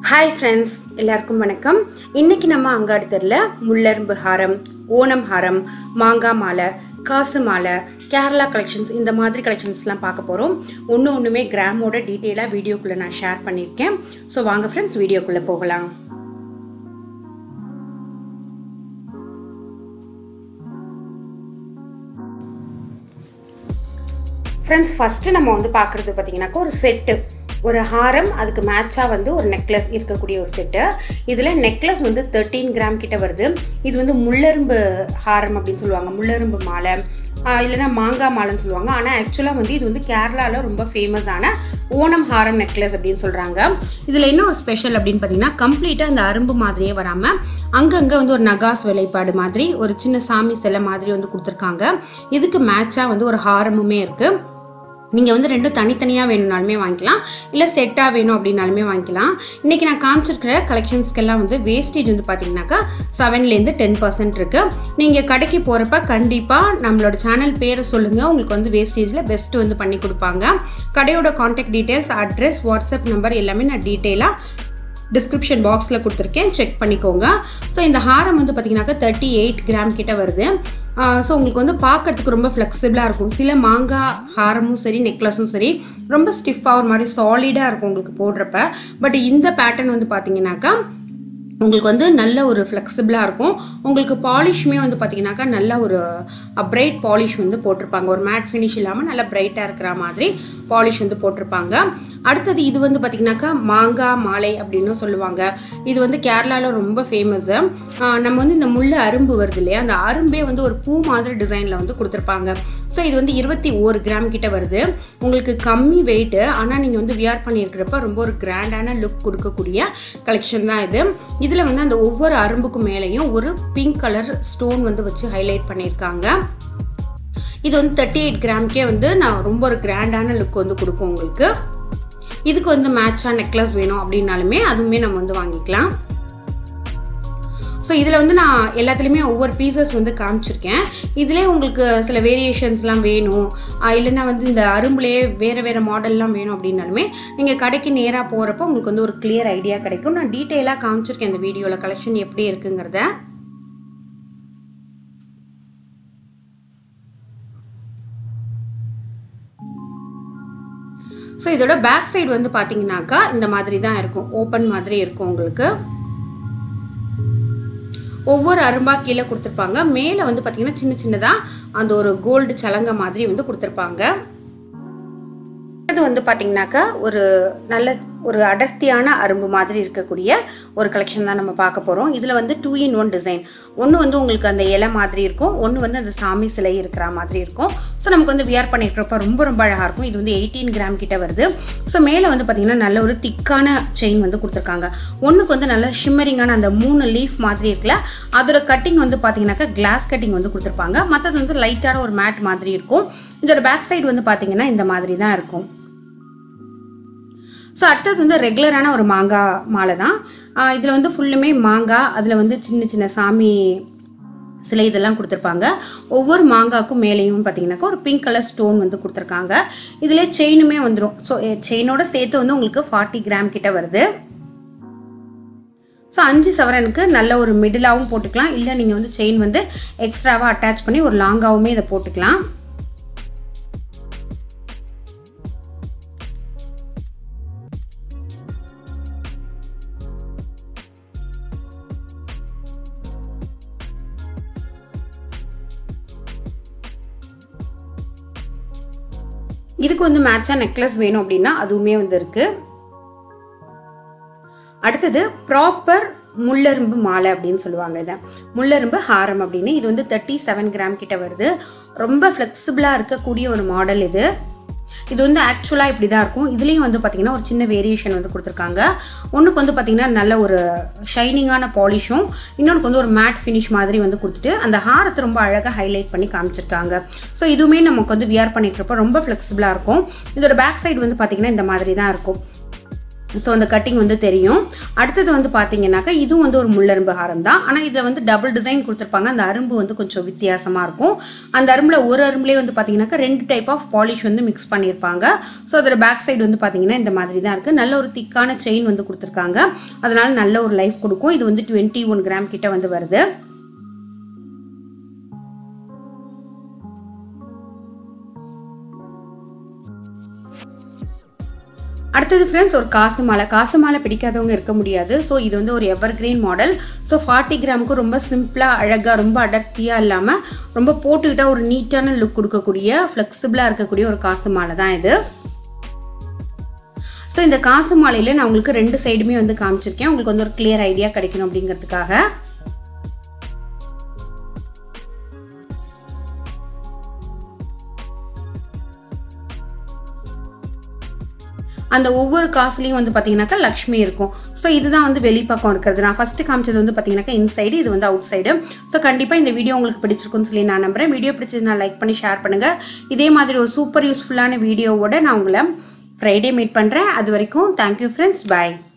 hi friends எல்லாருக்கும் வணக்கம் இன்னைக்கு நம்ம அங்காடி தெருல முள்ளரும்பு ஹாரம் ஓணம் ஹாரம் மாங்காய் மாலை காசு மாலை கேரளா கலெக்ஷன்ஸ் இந்த மாதிரி கலெக்ஷன்ஸ்லாம் பார்க்க போகிறோம் ஒன்று ஒன்றுமே கிராமோட டீட்டெயிலாக வீடியோக்குள்ளே நான் ஷேர் பண்ணியிருக்கேன் ஸோ வாங்க ஃப்ரெண்ட்ஸ் வீடியோக்குள்ளே போகலாம் ஃப்ரெண்ட்ஸ் ஃபஸ்ட்டு நம்ம வந்து பார்க்குறது பார்த்தீங்கன்னாக்கா ஒரு செட்டு ஒரு ஹாரம் அதுக்கு மேட்சாக வந்து ஒரு நெக்லஸ் இருக்கக்கூடிய ஒரு செட்டு இதில் நெக்லஸ் வந்து தேர்ட்டீன் கிராம் கிட்ட வருது இது வந்து முள்ளரும்பு ஹாரம் அப்படின்னு சொல்லுவாங்க முள்ளரும்பு மாலை ஆஹ் இல்லைன்னா மாங்காய் மாலைன்னு சொல்லுவாங்க ஆனால் ஆக்சுவலாக வந்து இது வந்து கேரளாவில் ரொம்ப ஃபேமஸான ஓணம் ஹாரம் நெக்லஸ் அப்படின்னு சொல்கிறாங்க இதில் என்ன ஒரு ஸ்பெஷல் அப்படின்னு பார்த்தீங்கன்னா கம்ப்ளீட்டாக அந்த அரும்பு மாதிரியே வராமல் அங்கங்கே வந்து ஒரு நகாஸ் வேலைப்பாடு மாதிரி ஒரு சின்ன சாமி சிலை மாதிரி வந்து கொடுத்துருக்காங்க இதுக்கு மேட்சாக வந்து ஒரு ஹாரமுமே இருக்குது நீங்கள் வந்து ரெண்டும் தனித்தனியாக வேணும்னாலுமே வாங்கிக்கலாம் இல்லை செட்டாக வேணும் அப்படின்னாலுமே வாங்கிக்கலாம் இன்றைக்கி நான் காமிச்சிருக்கிற கலெக்ஷன்ஸ்க்கெல்லாம் வந்து வேஸ்டேஜ் வந்து பார்த்தீங்கன்னாக்கா செவன்லேருந்து டென் பர்சன்ட் இருக்குது நீங்கள் கடைக்கு போகிறப்ப கண்டிப்பாக நம்மளோட சேனல் பேரை சொல்லுங்கள் உங்களுக்கு வந்து வேஸ்டேஜில் பெஸ்ட்டு வந்து பண்ணி கொடுப்பாங்க கடையோட contact details address WhatsApp number எல்லாமே நான் டீட்டெயிலாக டிஸ்கிரிப்ஷன் பாக்ஸில் கொடுத்துருக்கேன் செக் பண்ணிக்கோங்க ஸோ இந்த ஹாரம் வந்து பார்த்தீங்கன்னாக்கா தேர்ட்டி எயிட் கிராம் கிட்ட வருது ஸோ உங்களுக்கு வந்து பார்க்கறதுக்கு ரொம்ப ஃப்ளெக்சிபிளாக இருக்கும் சில மாங்காய் ஹாரமும் சரி நெக்லஸும் சரி ரொம்ப ஸ்டிஃபாக ஒரு மாதிரி சாலிடாக இருக்கும் உங்களுக்கு போடுறப்ப பட் இந்த பேட்டர்ன் வந்து பார்த்தீங்கன்னாக்கா உங்களுக்கு வந்து நல்ல ஒரு ஃப்ளெக்சிபிளாக இருக்கும் உங்களுக்கு பாலிஷுமே வந்து பார்த்தீங்கன்னாக்கா நல்ல ஒரு பிரைட் பாலிஷ் வந்து போட்டிருப்பாங்க ஒரு மேட் ஃபினிஷ் இல்லாமல் நல்லா பிரைட்டாக இருக்கிற மாதிரி பாலிஷ் வந்து போட்டிருப்பாங்க அடுத்தது இது வந்து பார்த்தீங்கன்னாக்கா மாங்காய் மாலை அப்படின்னு சொல்லுவாங்க இது வந்து கேரளாவில் ரொம்ப ஃபேமஸ்ஸு நம்ம வந்து இந்த முள்ள அரும்பு வருது இல்லையா அந்த அரும்பே வந்து ஒரு பூ மாதிரி டிசைனில் வந்து கொடுத்துருப்பாங்க ஸோ இது வந்து இருபத்தி ஒரு கிராம் கிட்ட வருது உங்களுக்கு கம்மி வெயிட்டு ஆனால் நீங்கள் வந்து வியர் பண்ணியிருக்கிறப்ப ரொம்ப ஒரு கிராண்டான லுக் கொடுக்கக்கூடிய கலெக்ஷன் தான் இது இதில் வந்து அந்த ஒவ்வொரு அரும்புக்கு மேலேயும் ஒரு பிங்க் கலர் ஸ்டோன் வந்து வச்சு ஹைலைட் பண்ணியிருக்காங்க இது வந்து தேர்ட்டி எயிட் கிராம்க்கே வந்து நான் ரொம்ப ஒரு கிராண்டான லுக் வந்து கொடுக்கும் உங்களுக்கு இதுக்கு வந்து மேட்சாக நெக்லஸ் வேணும் அப்படின்னாலுமே அதுவுமே நம்ம வந்து வாங்கிக்கலாம் ஸோ இதில் வந்து நான் எல்லாத்துலேயுமே ஒவ்வொரு பீசஸ் வந்து காமிச்சிருக்கேன் இதிலே உங்களுக்கு சில வேரியேஷன்ஸ்லாம் வேணும் ஆஹ் இல்லைன்னா வந்து இந்த அரும்புலேயே வேறு வேறு மாடல்லாம் வேணும் அப்படின்னாலுமே நீங்கள் கடைக்கு நேராக போகிறப்போ உங்களுக்கு வந்து ஒரு கிளியர் ஐடியா கிடைக்கும் நான் டீட்டெயிலாக காமிச்சிருக்கேன் இந்த வீடியோவில் கலெக்ஷன் எப்படி இருக்குங்கிறத ஸோ இதோட பேக் சைடு வந்து பார்த்தீங்கன்னாக்கா இந்த மாதிரி தான் இருக்கும் ஓப்பன் மாதிரி இருக்கும் உங்களுக்கு ஒவ்வொரு அரும்பா கீழே கொடுத்துருப்பாங்க மேலே வந்து பார்த்தீங்கன்னா சின்ன சின்னதாக அந்த ஒரு கோல்டு சலங்க மாதிரி வந்து கொடுத்துருப்பாங்க இது வந்து பார்த்தீங்கன்னாக்கா ஒரு நல்ல ஒரு அடர்த்தியான அரும்பு மாதிரி இருக்கக்கூடிய ஒரு கலெக்ஷன் தான் நம்ம பார்க்க போகிறோம் இதில் வந்து டூ இன் ஒன் டிசைன் ஒன்று வந்து உங்களுக்கு அந்த இலை மாதிரி இருக்கும் ஒன்று வந்து அந்த சாமி சிலை இருக்கிற மாதிரி இருக்கும் ஸோ நமக்கு வந்து வியர் பண்ணியிருக்கிறப்ப ரொம்ப ரொம்ப அழகாக இருக்கும் இது வந்து எயிட்டீன் கிராம் கிட்ட வருது ஸோ மேலே வந்து பார்த்தீங்கன்னா நல்ல ஒரு திக்கான செயின் வந்து கொடுத்துருக்காங்க ஒன்றுக்கு வந்து நல்ல ஷிம்மரிங்கான அந்த மூணு லீஃப் மாதிரி இருக்குல்ல அதோட கட்டிங் வந்து பார்த்தீங்கன்னாக்கா கிளாஸ் கட்டிங் வந்து கொடுத்துருப்பாங்க மற்றது வந்து லைட்டான ஒரு மேட் மாதிரி இருக்கும் இதோட பேக் சைடு வந்து பார்த்தீங்கன்னா இந்த மாதிரி தான் இருக்கும் ஸோ அடுத்தது வந்து ரெகுலரான ஒரு மாங்காய் மாலை தான் இதில் வந்து ஃபுல்லுமே மாங்காய் அதில் வந்து சின்ன சின்ன சாமி சிலை இதெல்லாம் கொடுத்துருப்பாங்க ஒவ்வொரு மாங்காய்க்கும் மேலேயும் பார்த்தீங்கன்னாக்கா ஒரு பிங்க் கலர் ஸ்டோன் வந்து கொடுத்துருக்காங்க இதில் செயினுமே வந்துடும் ஸோ செயினோட சேர்த்து வந்து உங்களுக்கு ஃபார்ட்டி கிராம் கிட்ட வருது ஸோ அஞ்சு சவரனுக்கு நல்ல ஒரு மிடிலாகவும் போட்டுக்கலாம் இல்லை நீங்கள் வந்து செயின் வந்து எக்ஸ்ட்ராவாக அட்டாச் பண்ணி ஒரு லாங்காகவுமே இதை போட்டுக்கலாம் இதுக்கு வந்து மேட்சாக நெக்லஸ் வேணும் அப்படின்னா அதுவுமே வந்து இருக்கு அடுத்தது ப்ராப்பர் முள்ளரும்பு மாலை அப்படின்னு சொல்லுவாங்க இதை முள்ளரும்பு ஹாரம் அப்படின்னு இது வந்து தேர்ட்டி செவன் கிராம் கிட்ட வருது ரொம்ப ஃப்ளெக்சிபிளாக இருக்கக்கூடிய ஒரு மாடல் இது இது வந்து ஆக்சுவலாக இப்படி தான் இருக்கும் இதுலேயும் வந்து பார்த்திங்கன்னா ஒரு சின்ன வேரியேஷன் வந்து கொடுத்துருக்காங்க ஒன்றுக்கு வந்து பார்த்திங்கன்னா நல்ல ஒரு ஷைனிங்கான பாலிஷும் இன்னொன்று வந்து ஒரு மேட் ஃபினிஷ் மாதிரி வந்து கொடுத்துட்டு அந்த ஹாரத்தை ரொம்ப அழகாக ஹைலைட் பண்ணி காமிச்சிருக்காங்க ஸோ இதுவுமே நமக்கு வந்து வியர் பண்ணிக்கிறப்ப ரொம்ப ஃப்ளெக்சிபிளாக இருக்கும் இதோட பேக் சைடு வந்து பார்த்திங்கன்னா இந்த மாதிரி தான் இருக்கும் ஸோ அந்த கட்டிங் வந்து தெரியும் அடுத்தது வந்து பார்த்தீங்கன்னாக்கா இதுவும் வந்து ஒரு முள்ளரும்பு ஹாரம் தான் ஆனால் இதில் வந்து டபுள் டிசைன் கொடுத்துருப்பாங்க அந்த அரும்பு வந்து கொஞ்சம் வித்தியாசமாக இருக்கும் அந்த அரும்பில் ஒரு அரும்புலேயே வந்து பார்த்தீங்கன்னாக்கா ரெண்டு டைப் ஆஃப் பாலிஷ் வந்து மிக்ஸ் பண்ணியிருப்பாங்க ஸோ அதோட பேக் சைடு வந்து பார்த்தீங்கன்னா இந்த மாதிரி தான் இருக்குது நல்ல ஒரு திக்கான செயின் வந்து கொடுத்துருக்காங்க அதனால நல்ல ஒரு லைஃப் கொடுக்கும் இது வந்து டுவெண்ட்டி ஒன் கிராம் கிட்ட வந்து வருது அடுத்தது ஃப்ரெண்ட்ஸ் ஒரு காசு மாலை காசு மாலை பிடிக்காதவங்க இருக்க முடியாது ஸோ இது வந்து ஒரு evergreen model so forty கிராமுக்கு ரொம்ப சிம்பிளாக அழகாக ரொம்ப அடர்த்தியாக இல்லாமல் ரொம்ப போட்டுக்கிட்டால் ஒரு நீட்டான லுக் கொடுக்கக்கூடிய ஃப்ளெக்சிபிளாக இருக்கக்கூடிய ஒரு காசு மாலை தான் இது ஸோ இந்த காசு மாலையில் நான் உங்களுக்கு ரெண்டு சைடுமே வந்து காமிச்சிருக்கேன் உங்களுக்கு வந்து ஒரு கிளியர் ஐடியா கிடைக்கணும் அப்படிங்கிறதுக்காக அந்த ஒவ்வொரு காசுலையும் வந்து பார்த்தீங்கன்னாக்கா லக்ஷ்மி இருக்கும் ஸோ இதுதான் வந்து வெளிப்பக்கம் இருக்கிறது நான் ஃபஸ்ட்டு காமிச்சது வந்து பார்த்தீங்கன்னாக்கா இன்சைடு இது வந்து அவுட் சைடு ஸோ கண்டிப்பாக இந்த வீடியோ உங்களுக்கு பிடிச்சிருக்குன்னு சொல்லி நான் நம்புறேன் வீடியோ பிடிச்சது நான் லைக் பண்ணி ஷேர் பண்ணுங்கள் இதே மாதிரி ஒரு சூப்பர் யூஸ்ஃபுல்லான வீடியோவோட நான் உங்களை ஃப்ரைடே மீட் பண்ணுறேன் அது வரைக்கும் தேங்க்யூ ஃப்ரெண்ட்ஸ் பாய்